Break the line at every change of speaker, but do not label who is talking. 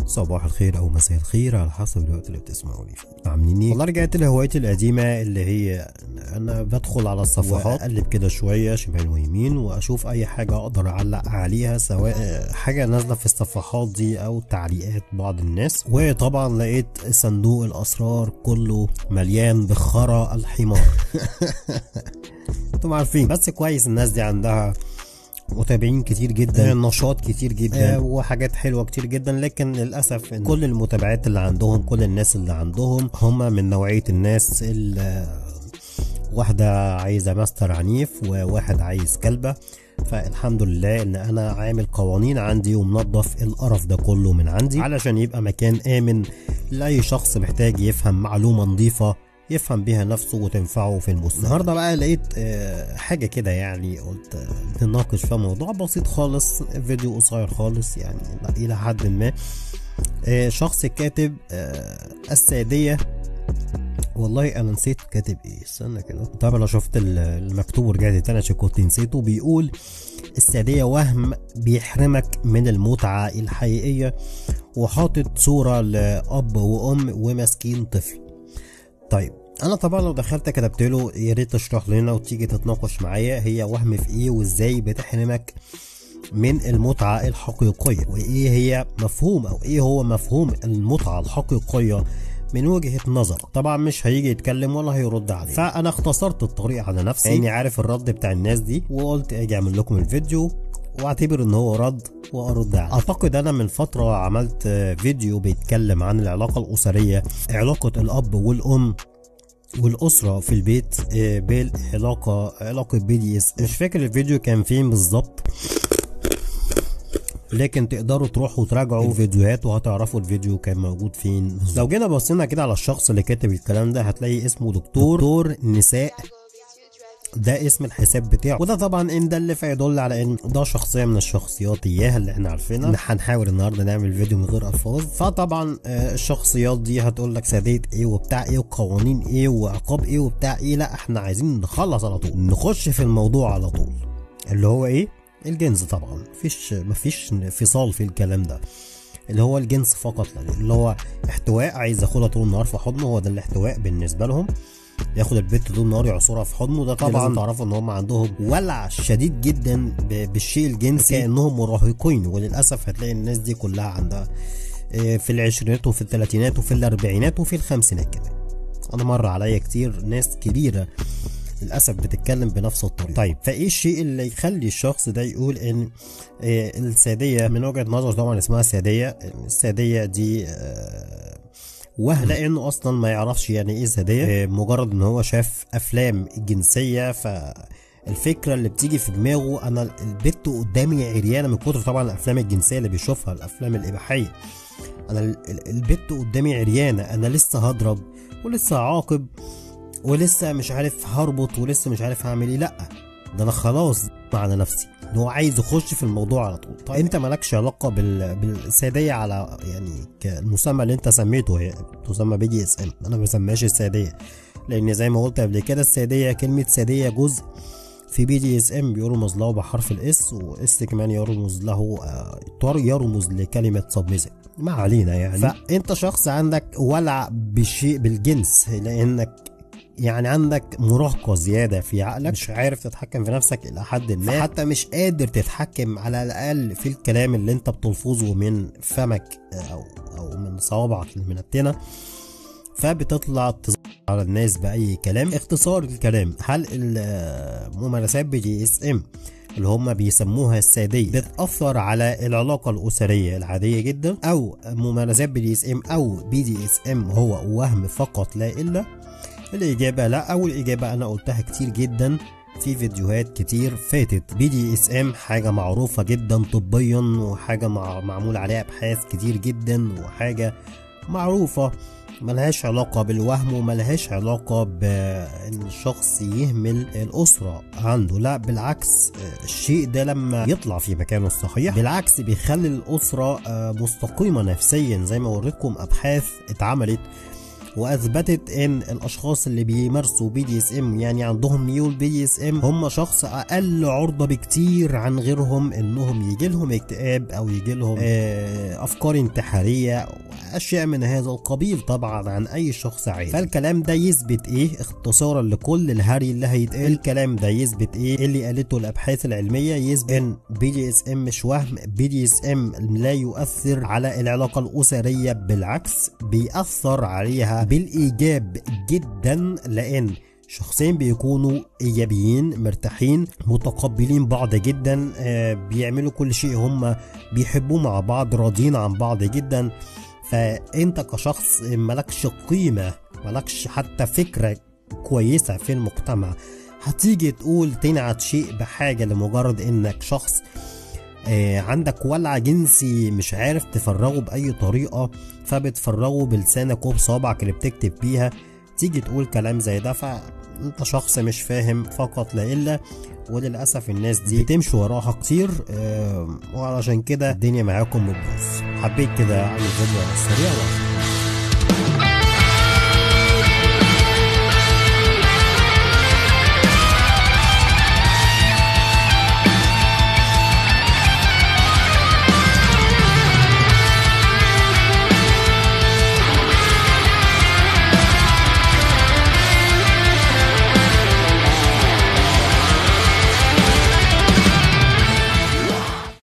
صباح الخير او مساء الخير على حسب الوقت اللي بتسمعوني فيه عاملين ايه والله رجعت لهوايتي القديمه اللي هي انا بدخل على الصفحات اقلب كده شويه شمال ويمين واشوف اي حاجه اقدر اعلق عليها سواء حاجه نازله في الصفحات دي او تعليقات بعض الناس وطبعا لقيت صندوق الاسرار كله مليان بخرى الحمار انتم عارفين بس كويس الناس دي عندها متابعين كتير جدا نشاط كتير جدا آه وحاجات حلوه كتير جدا لكن للاسف إن كل المتابعات اللي عندهم كل الناس اللي عندهم هم من نوعيه الناس اللي واحده عايزه ماستر عنيف وواحد عايز كلبه فالحمد لله ان انا عامل قوانين عندي ومنظف القرف ده كله من عندي علشان يبقى مكان امن لاي شخص محتاج يفهم معلومه نظيفه يفهم بيها نفسه وتنفعه في المستقبل النهارده بقى لقيت آه، حاجه كده يعني قلت آه، نناقش فيها موضوع بسيط خالص فيديو قصير خالص يعني الى حد ما آه، شخص كاتب الساديه والله انا نسيت كاتب ايه استنى كده طبعا لو شفت المكتوب ورجعت تاني عشان كنت نسيته بيقول السادية وهم بيحرمك من المتعة الحقيقية وحاطط صورة لأب وأم وماسكين طفل طيب انا طبعا لو دخلت كتبت له يا ريت تشرح لنا وتيجي تتناقش معايا هي وهم في ايه وازاي بتحرمك من المتعة الحقيقية وايه هي مفهوم او ايه هو مفهوم المتعة الحقيقية من وجهة نظر طبعا مش هيجي يتكلم ولا هيرد عليه فانا اختصرت الطريق على نفسي اني عارف الرد بتاع الناس دي وقلت اجي اعمل لكم الفيديو واعتبر ان هو رد وارد عليه اعتقد انا من فتره عملت فيديو بيتكلم عن العلاقه الاسريه علاقه الاب والام والاسره في البيت آه، بالعلاقه علاقه بي دي اس مش فاكر الفيديو كان فين بالظبط لكن تقدروا تروحوا تراجعوا فيديوهات وهتعرفوا الفيديو كان موجود فين بالزبط. لو جينا بصينا كده على الشخص اللي كاتب الكلام ده هتلاقي اسمه دكتور دكتور نساء ده اسم الحساب بتاعه وده طبعا ان دل فيدل على ان ده شخصيه من الشخصيات اياها اللي احنا عارفينها ان هنحاول النهارده نعمل فيديو من غير الفاظ فطبعا آه، الشخصيات دي هتقول لك ساديه ايه وبتاع ايه وقوانين ايه وعقاب ايه وبتاع ايه لا احنا عايزين نخلص على طول نخش في الموضوع على طول اللي هو ايه الجنس طبعا مفيش مفيش انفصال في الكلام ده اللي هو الجنس فقط اللي هو احتواء عايز ياخدها طول النهار في حضنه هو ده الاحتواء بالنسبه لهم ياخد البت طول النهار يعصرها في حضنه ده طبعا لازم تعرفوا ان هم عندهم ولع شديد جدا بالشيء الجنسي كانهم مراهقين وللاسف هتلاقي الناس دي كلها عندها آه، في العشرينات وفي الثلاثينات وفي الاربعينات وفي الخمسينات كمان انا مر عليا كتير ناس كبيره للاسف بتتكلم بنفس الطريقه طيب فايه الشيء اللي يخلي الشخص ده يقول ان آه، الساديه من وجهه نظر طبعا اسمها ساديه الساديه دي آه، وهم لانه اصلا ما يعرفش يعني ايه ساديه آه، مجرد ان هو شاف افلام جنسيه ف الفكره اللي بتيجي في دماغه انا البت قدامي عريانه من كتر طبعا الافلام الجنسيه اللي بيشوفها الافلام الاباحيه انا البت قدامي عريانه انا لسه هضرب ولسه هعاقب ولسه مش عارف هربط ولسه مش عارف هعمل ايه لا ده انا خلاص على نفسي ان هو عايز يخش في الموضوع على طول طيب انت مالكش علاقه بال... بالساديه على يعني كالمسمى اللي انت سميته هي تسمى بي دي اس ام انا ما بسميهاش الساديه لان زي ما قلت قبل كده الساديه كلمه ساديه جزء في بي دي اس ام بيرمز له بحرف الاس واس كمان يرمز له آه يرمز لكلمه سبميسيف ما علينا يعني فانت شخص عندك ولع بالشيء بالجنس لانك يعني عندك مراهقة زيادة في عقلك مش عارف تتحكم في نفسك إلى حد ما حتى مش قادر تتحكم على الأقل في الكلام اللي أنت بتلفظه من فمك أو أو من صوابعك المنتنة فبتطلع على الناس بأي كلام اختصار الكلام هل الممارسات بي دي اس ام اللي هم بيسموها السادية بتأثر على العلاقة الأسرية العادية جدا أو ممارسات بي دي اس ام أو بي دي اس ام هو وهم فقط لا إلا الإجابة لا أو الإجابة أنا قلتها كتير جدا في فيديوهات كتير فاتت بي دي اس ام حاجة معروفة جدا طبيا وحاجة مع معمول عليها أبحاث كتير جدا وحاجة معروفة ملهاش علاقة بالوهم وملهاش علاقة بأن الشخص يهمل الأسرة عنده لا بالعكس الشيء ده لما يطلع في مكانه الصحيح بالعكس بيخلي الأسرة مستقيمة نفسيا زي ما وريتكم أبحاث اتعملت واثبتت ان الاشخاص اللي بيمارسوا بي دي اس ام يعني عندهم ميول بي دي اس ام هم شخص اقل عرضه بكتير عن غيرهم انهم يجي لهم اكتئاب او يجي لهم آه، افكار انتحاريه اشياء من هذا القبيل طبعا عن اي شخص عادي فالكلام ده يثبت ايه اختصارا لكل الهري اللي هيتقال الكلام ده يثبت ايه اللي قالته الابحاث العلميه يثبت ان بي دي اس ام مش وهم بي دي اس ام لا يؤثر على العلاقه الاسريه بالعكس بيأثر عليها بالايجاب جدا لان شخصين بيكونوا ايجابيين مرتاحين متقبلين بعض جدا آه، بيعملوا كل شيء هم بيحبوه مع بعض راضيين عن بعض جدا فانت كشخص ملكش قيمه ملكش حتى فكره كويسه في المجتمع هتيجي تقول تنعت شيء بحاجه لمجرد انك شخص آه، عندك ولع جنسي مش عارف تفرغه بأي طريقة فبتفرغه بلسانك وبصابعك اللي بتكتب بيها تيجي تقول كلام زي ده فأنت شخص مش فاهم فقط لا إلا وللأسف الناس دي بتمشي وراها كتير آه، وعلشان كده الدنيا معاكم بتبوظ حبيت كده أعمل فيديو على السريع وعشان